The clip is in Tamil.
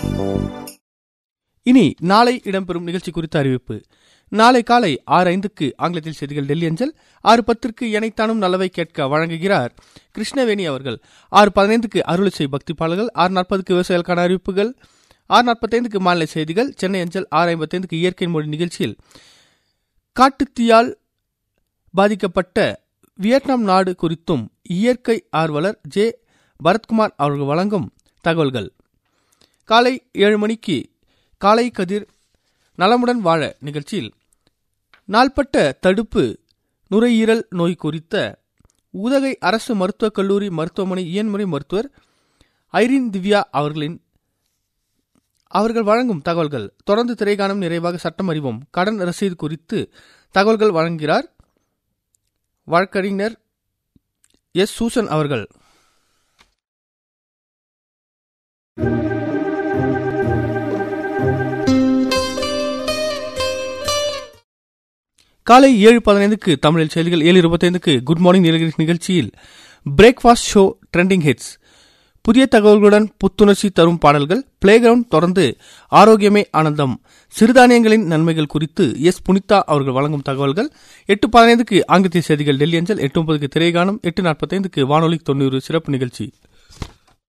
இனி நாளை இடம்பெறும் நிகழ்ச்சி குறித்த அறிவிப்பு நாளை காலை ஆறு ஐந்துக்கு ஆங்கிலத்தில் செய்திகள் டெல்லி அஞ்சல் ஆறு பத்திற்கு எனைத்தானும் நல்லவை கேட்க வழங்குகிறார் கிருஷ்ணவேணி அவர்கள் ஆறு பதினைந்துக்கு அருளிசை பக்தி பாடல்கள் ஆறு நாற்பதுக்கு விவசாயிகளுக்கான அறிவிப்புகள் ஆறு நாற்பத்தைந்துக்கு மாநில செய்திகள் சென்னை அஞ்சல் ஆறு ஐம்பத்தைந்துக்கு இயற்கை மொழி நிகழ்ச்சியில் காட்டுத்தீயால் பாதிக்கப்பட்ட வியட்நாம் நாடு குறித்தும் இயற்கை ஆர்வலர் ஜே பரத்குமார் அவர்கள் வழங்கும் தகவல்கள் காலை ஏழு மணிக்கு காலை கதிர் நலமுடன் வாழ நிகழ்ச்சியில் நாள்பட்ட தடுப்பு நுரையீரல் நோய் குறித்த உதகை அரசு மருத்துவக் கல்லூரி மருத்துவமனை இயன்முறை மருத்துவர் ஐரின் திவ்யா அவர்களின் அவர்கள் வழங்கும் தகவல்கள் தொடர்ந்து திரைகாணம் நிறைவாக சட்டம் அறிவோம் கடன் ரசீது குறித்து தகவல்கள் வழங்குகிறார் வழக்கறிஞர் எஸ் சூசன் அவர்கள் காலை ஏழு பதினைந்துக்கு தமிழில் செய்திகள் ஏழு இருபத்தைந்துக்கு குட் மார்னிங் நீலகிரி நிகழ்ச்சியில் பிரேக்ஃபாஸ்ட் ஷோ ட்ரெண்டிங் ஹிட்ஸ் புதிய தகவல்களுடன் புத்துணர்ச்சி தரும் பாடல்கள் பிளே கிரவுண்ட் தொடர்ந்து ஆரோக்கியமே ஆனந்தம் சிறுதானியங்களின் நன்மைகள் குறித்து எஸ் புனிதா அவர்கள் வழங்கும் தகவல்கள் எட்டு பதினைந்துக்கு ஆங்கிலத்திய செய்திகள் டெல்லி அஞ்சல் எட்டு முப்பதுக்கு திரைகாணும் எட்டு நாற்பத்தைந்துக்கு வானொலி தொண்ணூறு சிறப்பு நிகழ்ச்சி